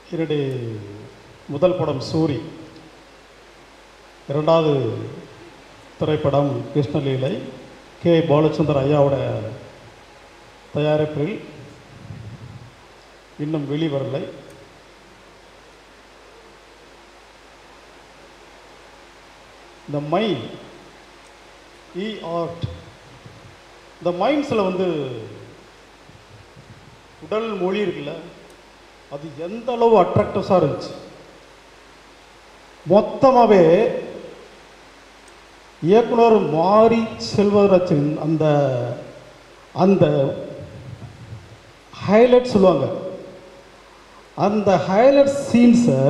என்னுடைய முதல் படம் சூரி இரண்டாவது திரைப்படம் கிருஷ்ணலீலை கே பாலச்சந்தர் ஐயாவோட தயாரிப்பில் இன்னும் வெளிவரலை இந்த மைண்ட் இ ஆர்ட் இந்த மைண்ட்ஸில் வந்து உடல் மொழி இருக்குல்ல அது எந்த அளவு அட்ராக்டிவ்ஸாக இருந்துச்சு மொத்தமாகவே இயக்குனர் மாரி செல்வராஜன் அந்த அந்த ஹைலைட் சொல்லுவாங்க அந்த ஹைலைட் சீன்ஸை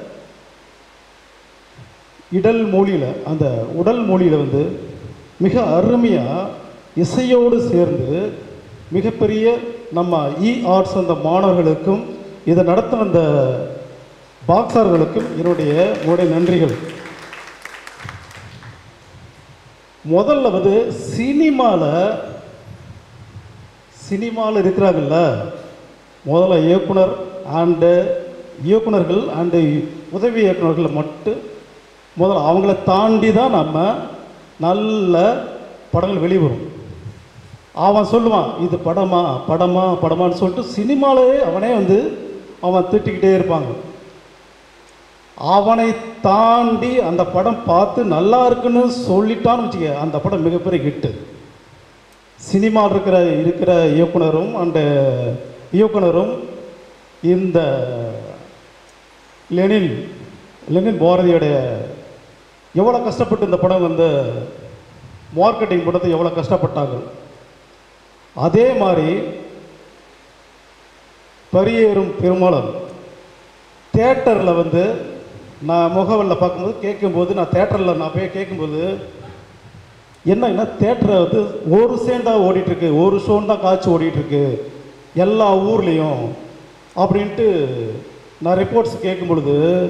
இடல் மொழியில் அந்த உடல் மொழியில் வந்து மிக அருமையாக இசையோடு சேர்ந்து மிகப்பெரிய நம்ம இ ஆர்ட்ஸ் அந்த மாணவர்களுக்கும் இதை நடத்தின அந்த பாக்ஸர்களுக்கும் என்னுடைய உங்களுடைய நன்றிகள் முதல்ல வந்து சினிமாவில் சினிமாவில் இருக்கிறாங்கல்ல முதல்ல இயக்குனர் அண்டு இயக்குனர்கள் அண்டு உதவி இயக்குனர்கள் மட்டும் முதல்ல அவங்கள தாண்டி தான் நம்ம நல்ல படங்கள் வெளிவரும் அவன் சொல்லுவான் இது படமா படமா படமான்னு சொல்லிட்டு சினிமாவிலே அவனே வந்து அவன் திட்டிக்கிட்டே இருப்பாங்க அவனை தாண்டி அந்த படம் பார்த்து நல்லா இருக்குன்னு சொல்லிட்டான்னு வச்சுக்க அந்த படம் மிகப்பெரிய ஹிட்டு சினிமாவில் இருக்கிற இருக்கிற இயக்குனரும் அந்த இயக்குனரும் இந்த லெனின் லெனின் பாரதியோடைய எவ்வளோ கஷ்டப்பட்டு இந்த படம் வந்து மார்க்கெட்டிங் படத்தை எவ்வளோ கஷ்டப்பட்டாங்க அதே மாதிரி பரியேறும் பெருமாளன் தேட்டரில் வந்து நான் முகவலில் பார்க்கும்போது கேட்கும்போது நான் தேட்டரில் நான் போய் கேட்கும்போது என்னன்னா தேட்டரை வந்து ஒரு சேன் தான் ஓடிட்டுருக்கு ஒரு ஷோன் தான் காய்ச்சி ஓடிட்டுருக்கு எல்லா ஊர்லேயும் அப்படின்ட்டு நான் ரிப்போர்ட்ஸ் கேட்கும் பொழுது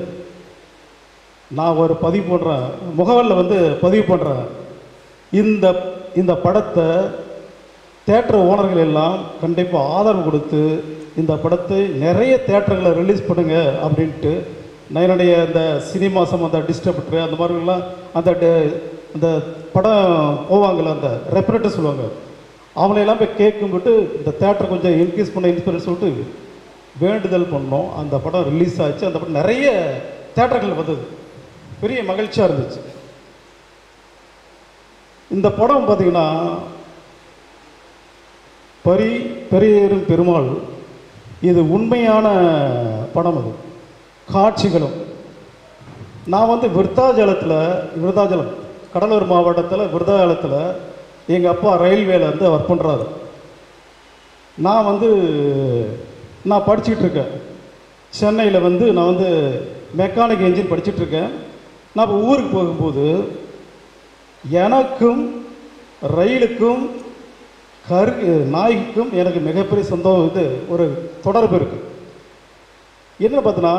நான் ஒரு பதிவு பண்ணுறேன் முகவலில் வந்து பதிவு பண்ணுறேன் இந்த இந்த படத்தை தேட்டர் ஓனர்கள் எல்லாம் கண்டிப்பாக ஆதரவு கொடுத்து இந்த படத்தை நிறைய தேட்டர்களை ரிலீஸ் பண்ணுங்க அப்படின்ட்டு நான் என்னுடைய இந்த சினிமா சம்மந்த டிஸ்ட்ரிபியூட்டர் அந்த மாதிரிலாம் அந்த ட- அந்த படம் போவாங்கள்ல அந்த ரெப்ரேட்டர் சொல்லுவாங்க அவங்களையெல்லாம் போய் கேட்கும்போது இந்த தேட்டரை கொஞ்சம் இன்க்ரீஸ் பண்ண இன்ஸ்பிரேஷன் சொல்லிட்டு வேண்டுதல் பண்ணோம் அந்த படம் ரிலீஸ் ஆச்சு அந்த படம் நிறைய தேட்டர்கள் வந்தது பெரிய மகிழ்ச்சியாக இருந்துச்சு இந்த படம் பார்த்தீங்கன்னா பரி பெரியேறும் பெருமாள் இது உண்மையான படம் அது காட்சிகளும் நான் வந்து விருத்தாஜலத்தில் விருத்தாஜலம் கடலூர் மாவட்டத்தில் விருத்தாஜலத்தில் எங்கள் அப்பா ரயில்வேல வந்து ஒர்க் பண்ணுறாரு நான் வந்து நான் படிச்சுட்டு இருக்கேன் சென்னையில் வந்து நான் வந்து மெக்கானிக் இன்ஜின் படிச்சுட்டு இருக்கேன் நான் இப்போ ஊருக்கு போகும்போது எனக்கும் ரயிலுக்கும் கரு நாய்க்கும் எனக்கு மிகப்பெரிய சொந்தம் இது ஒரு தொடர்பு இருக்குது என்ன பார்த்தோன்னா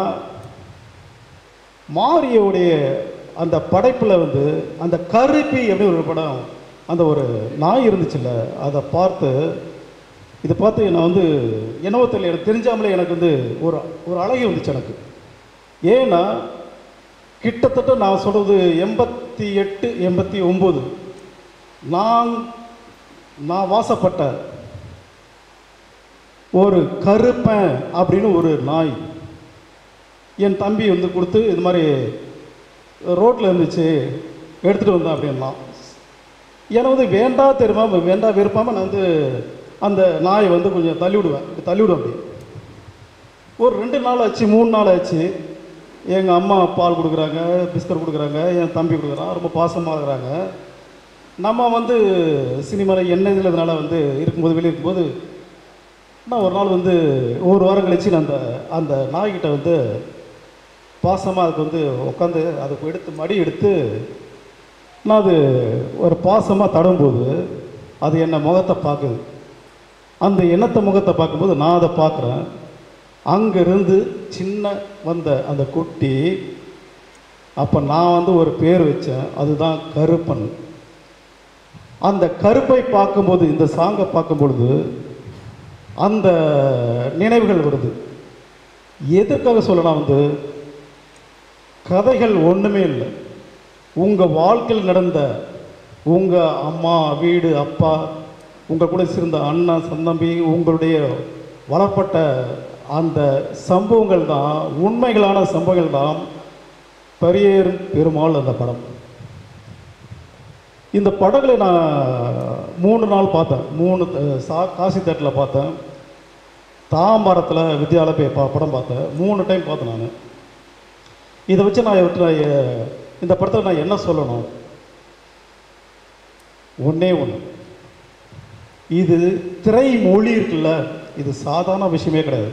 மாரியோடைய அந்த படைப்பில் வந்து அந்த கருப்பி எப்படி ஒரு படம் அந்த ஒரு நாய் இருந்துச்சுல்ல அதை பார்த்து இதை பார்த்து நான் வந்து என்னவோ தெரியல எனக்கு தெரிஞ்சாமலே எனக்கு வந்து ஒரு ஒரு அழகி வந்துச்சு எனக்கு ஏன்னா கிட்டத்தட்ட நான் சொல்கிறது எண்பத்தி எட்டு எண்பத்தி ஒம்பது நான் நான் வாசப்பட்ட ஒரு கருப்பன் அப்படின்னு ஒரு நாய் என் தம்பி வந்து கொடுத்து இது மாதிரி ரோட்டில் இருந்துச்சு எடுத்துகிட்டு வந்தேன் அப்படின்னா எனக்கு வந்து வேண்டா தெரியுமா வேண்டா விருப்பாமல் நான் வந்து அந்த நாயை வந்து கொஞ்சம் தள்ளி விடுவேன் இப்படி தள்ளி விடுவேன் அப்படி ஒரு ரெண்டு நாள் ஆச்சு மூணு நாள் ஆச்சு எங்கள் அம்மா பால் கொடுக்குறாங்க பிஸ்கட் கொடுக்குறாங்க என் தம்பி கொடுக்குறான் ரொம்ப பாசமாக இருக்கிறாங்க நம்ம வந்து சினிமாவில் என்ன இதில் இதனால வந்து இருக்கும்போது வெளியே இருக்கும்போது நான் ஒரு நாள் வந்து ஒரு வாரம் கழிச்சு நான் அந்த அந்த நாய்கிட்ட வந்து பாசமாக அதுக்கு வந்து உட்காந்து அதுக்கு எடுத்து மடி எடுத்து நான் அது ஒரு பாசமாக தடும்போது அது என்ன முகத்தை பார்க்குது அந்த எண்ணத்தை முகத்தை பார்க்கும்போது நான் அதை பார்க்குறேன் அங்கேருந்து சின்ன வந்த அந்த குட்டி அப்போ நான் வந்து ஒரு பேர் வச்சேன் அதுதான் கருப்பன் அந்த கருப்பை பார்க்கும்போது இந்த சாங்கை பார்க்கும் பொழுது அந்த நினைவுகள் வருது எதற்காக சொல்லலாம் வந்து கதைகள் ஒன்றுமே இல்லை உங்கள் வாழ்க்கையில் நடந்த உங்கள் அம்மா வீடு அப்பா உங்கள் கூட சேர்ந்த அண்ணா சந்தம்பி உங்களுடைய வளர்ப்பட்ட அந்த சம்பவங்கள் தான் உண்மைகளான சம்பவங்கள் தான் பரியேறும் பெருமாள் அந்த படம் இந்த படங்களை நான் மூணு நாள் பார்த்தேன் மூணு அஹ், சா காசி தேட்டரில் பார்த்தேன் தாம்பரத்தில் வித்யாலய போய் பா படம் பார்த்தேன் மூணு டைம் பார்த்தேன் நான் இதை வச்சு நான் இவற்றை, அஹ், இந்த படத்தை நான் என்ன சொல்லணும் ஒன்றே ஒன்று இது திரை மொழி இருக்குல்ல இது சாதாரண விஷயமே கிடையாது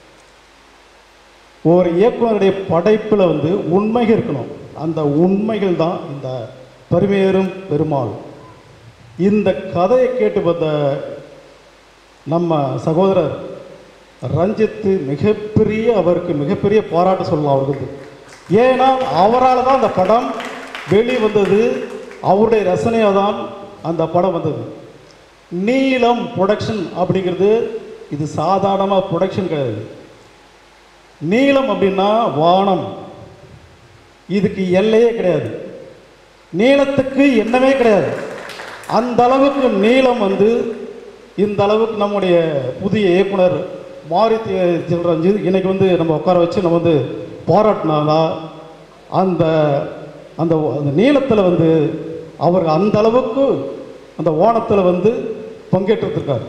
ஒரு இயக்குனருடைய படைப்பில் வந்து உண்மைகள் இருக்கணும் அந்த உண்மைகள் தான் இந்த பரிமேறும் பெருமாள் இந்த கதையை கேட்டு பார்த்த நம்ம சகோதரர் ரஞ்சித்து மிகப்பெரிய அவருக்கு மிகப்பெரிய பாராட்டு சொல்லலாம் அவருக்கு ஏன்னா அவரால் தான் அந்த படம் வெளி வந்தது அவருடைய ரசனையாக தான் அந்த படம் வந்தது நீலம் ப்ரொடக்ஷன் அப்படிங்கிறது இது சாதாரணமாக ப்ரொடக்ஷன் கிடையாது நீலம் அப்படின்னா வானம் இதுக்கு எல்லையே கிடையாது நீளத்துக்கு எண்ணமே கிடையாது அந்த அளவுக்கு நீளம் வந்து இந்த அளவுக்கு நம்முடைய புதிய இயக்குனர் மாரி செல்வரஞ்சு இன்னைக்கு வந்து நம்ம உட்கார வச்சு நம்ம வந்து பாராட்டினாலா அந்த அந்த அந்த நீளத்தில் வந்து அவர் அந்த அளவுக்கு அந்த ஓணத்தில் வந்து பங்கேற்றிருக்கார்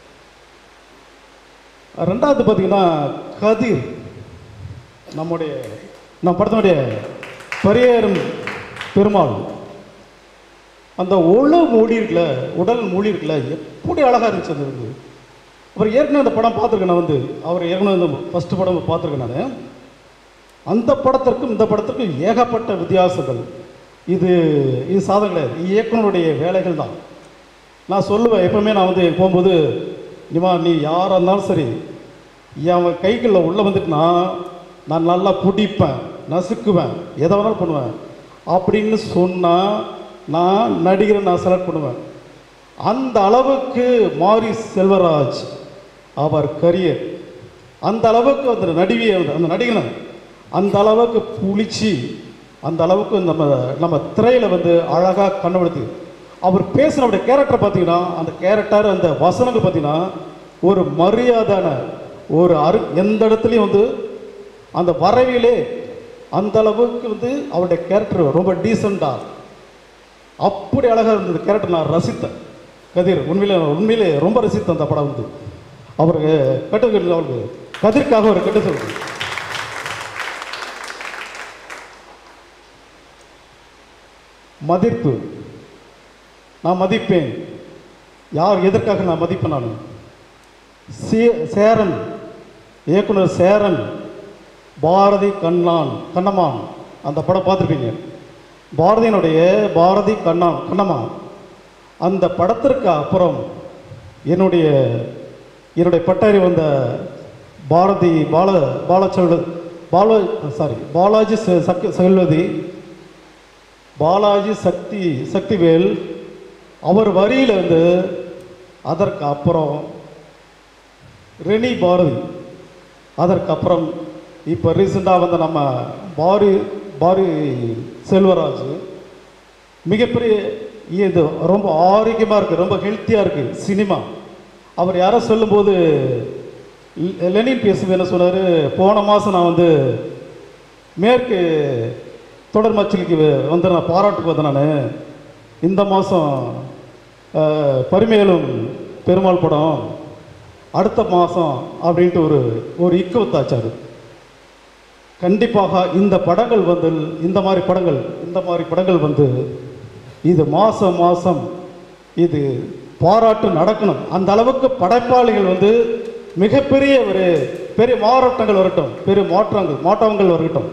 ரெண்டாவது பார்த்தீங்கன்னா கதிர் நம்முடைய நம்ம படத்தினுடைய பரியேறும் பெருமாள் அந்த ஒழு மொழி இருக்குல்ல உடல் மொழி இருக்குல்ல எப்படி அழகாக இருந்துச்சு அது வந்து அப்புறம் ஏற்கனவே அந்த படம் பார்த்துருக்கேன் நான் வந்து அவர் ஏற்கனவே இந்த ஃபஸ்ட்டு படம் பார்த்துருக்கேன் நான் அந்த படத்திற்கும் இந்த படத்திற்கும் ஏகப்பட்ட வித்தியாசங்கள் இது இது சாதம் கிடையாது இது இயக்குனருடைய வேலைகள் தான் நான் சொல்லுவேன் எப்பவுமே நான் வந்து போகும்போது நிமா நீ யாராக இருந்தாலும் சரி என் கைகளில் உள்ளே வந்துட்டுனா நான் நல்லா பிடிப்பேன் நசுக்குவேன் எதை வேணாலும் பண்ணுவேன் அப்படின்னு சொன்னால் நான் நடிகரை நான் செலக்ட் பண்ணுவேன் அந்த அளவுக்கு மாரி செல்வராஜ் அவர் கரியர் அந்த அளவுக்கு அந்த நடிகையை வந்து- அந்த நடிகனை அந்த அளவுக்கு புளிச்சு அந்த அளவுக்கு நம்ம நம்ம திரையில் வந்து அழகாக கண்டுபிடித்து அவர் பேசின அவருடைய கேரக்டர் பார்த்தீங்கன்னா அந்த கேரக்டர் அந்த வசனங்கள் பார்த்தீங்கன்னா ஒரு மரியாதையான ஒரு அரு எந்த இடத்துலையும் வந்து அந்த வரவிலே அந்த அளவுக்கு வந்து அவருடைய கேரக்டர் ரொம்ப டீசெண்டாக அப்படி அழகாக இருந்தது கேரக்டர் நான் ரசித்தேன் கதிர் உண்மையிலே உண்மையிலே ரொம்ப ரசித்தேன் அந்த படம் வந்து அவருக்கு கட்டு அவருக்கு கதிர்க்காக ஒரு கட்டு சொல்லுது மதிப்பு நான் மதிப்பேன் யார் எதற்காக நான் மதிப்பேன் நான் சே சேரன் இயக்குனர் சேரன் பாரதி கண்ணான் கண்ணமான் அந்த படம் பார்த்துருப்பீங்க பாரதியினுடைய பாரதி கண்ணான் கண்ணமான் அந்த படத்திற்கு அப்புறம் என்னுடைய என்னுடைய பட்டாரி வந்த பாரதி பால பாலச்செல்வ பால சாரி பாலாஜி செ- சக் செல்வதி பாலாஜி சக்தி சக்திவேல் அவர் வரியில இருந்து அதற்கு அப்புறம் ரெனி பாரதி அதற்கு அப்புறம் இப்போ ரீசெண்டாக வந்த நம்ம பாரி பாரி செல்வராஜ் மிகப்பெரிய இது ரொம்ப ஆரோக்கியமாக இருக்குது ரொம்ப ஹெல்த்தியாக இருக்குது சினிமா அவர் யாரோ சொல்லும்போது லெ- லெனின் பேசுவது என்ன சொன்னார் போன மாதம் நான் வந்து மேற்கு தொடர் மச்சலுக்கு வந்து நான் பாராட்டுக்கு வந்தேன் நான் இந்த மாதம் பரிமேலும் பெருமாள் படம் அடுத்த மாதம் அப்படின்ட்டு ஒரு ஒரு இக்குவத்தாச்சாரு கண்டிப்பாக இந்த படங்கள் வந்து இந்த மாதிரி படங்கள் இந்த மாதிரி படங்கள் வந்து இது மாதம் மாதம் இது பாராட்டு நடக்கணும் அந்த அளவுக்கு படைப்பாளிகள் வந்து மிகப்பெரிய ஒரு பெரிய மாறாட்டங்கள் வரட்டும் பெரிய மாற்றங்கள் மாற்றங்கள் வரட்டும்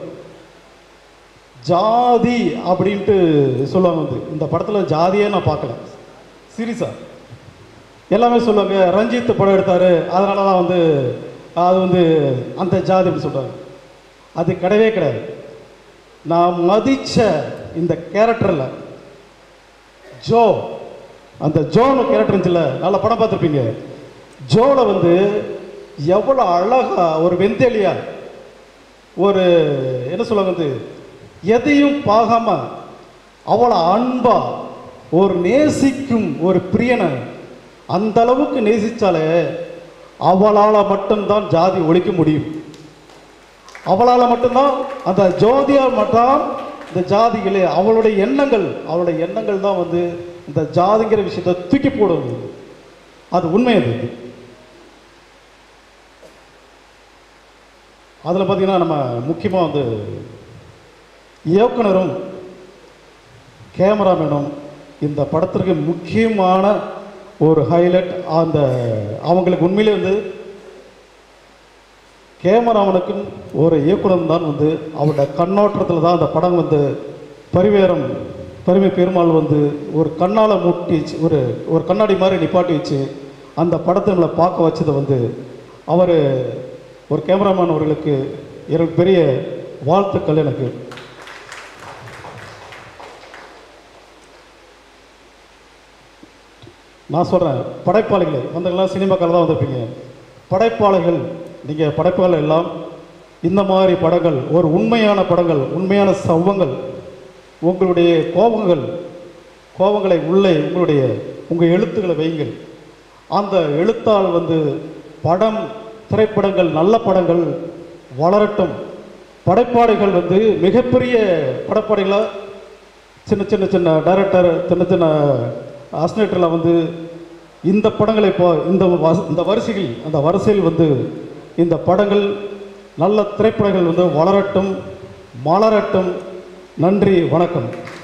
ஜாதி அப்படின்ட்டு சொல்லுவாங்க வந்து இந்த படத்தில் ஜாதியே நான் பார்க்கல சீரியஸா எல்லாமே சொல்லுவாங்க ரஞ்சித் படம் எடுத்தார் அதனால தான் வந்து அது வந்து அந்த ஜாதி அப்படி சொல்கிறாங்க அது கிடையவே கிடையாது நான் மதிச்ச இந்த கேரக்டரில் ஜோ அந்த ஜோன்னு கேரக்டர் இருந்துச்சுல நல்ல படம் பார்த்துருப்பீங்க ஜோவில் வந்து எவ்வளோ அழகா ஒரு வெந்தேலியா ஒரு என்ன சொல்லுவாங்க வந்து எதையும் பார்க்காம அவளை அன்பா ஒரு நேசிக்கும் ஒரு பிரியனை அந்த அளவுக்கு நேசிச்சாலே அவளால் மட்டும்தான் ஜாதி ஒழிக்க முடியும் அவளால் மட்டும்தான் அந்த ஜோதியால் மட்டும் இந்த ஜாதிகளே அவளுடைய எண்ணங்கள் அவளுடைய எண்ணங்கள் தான் வந்து இந்த ஜாதிங்கிற விஷயத்தை தூக்கி போடும் அது உண்மை அது அதில் பார்த்தீங்கன்னா நம்ம முக்கியமாக வந்து இயக்குனரும் கேமராமேனும் இந்த படத்திற்கு முக்கியமான ஒரு ஹைலைட் அந்த அவங்களுக்கு உண்மையிலே வந்து கேமராமனுக்கும் ஒரு இயக்குனர் தான் வந்து அவருடைய கண்ணோட்டத்தில் தான் அந்த படம் வந்து பரிவேரம் பரிமை பெருமாள் வந்து ஒரு கண்ணால் மூட்டி வச்சு ஒரு ஒரு கண்ணாடி மாதிரி நிப்பாட்டி வச்சு அந்த படத்தை நம்மளை பார்க்க வச்சது வந்து அவர் ஒரு கேமராமேன் அவர்களுக்கு எனக்கு பெரிய வாழ்த்துக்கள் எனக்கு நான் சொல்கிறேன் படைப்பாளிகள் வந்தவங்களாம் சினிமாக்கள் தான் வந்திருப்பீங்க படைப்பாளிகள் நீங்கள் படைப்பாளர் எல்லாம் இந்த மாதிரி படங்கள் ஒரு உண்மையான படங்கள் உண்மையான சவ்வங்கள் உங்களுடைய கோபங்கள் கோபங்களை உள்ளே உங்களுடைய உங்கள் எழுத்துக்களை வையுங்கள் அந்த எழுத்தால் வந்து படம் திரைப்படங்கள் நல்ல படங்கள் வளரட்டும் படைப்பாளிகள் வந்து மிகப்பெரிய படைப்பாளிகளாக சின்ன சின்ன சின்ன டைரக்டர் சின்ன சின்ன அஸ்னேட்டரில் வந்து இந்த படங்களை இப்போ இந்த வ- இந்த வரிசைகள் அந்த வரிசையில் வந்து இந்த படங்கள் நல்ல திரைப்படங்கள் வந்து வளரட்டும் மலரட்டும் நன்றி வணக்கம்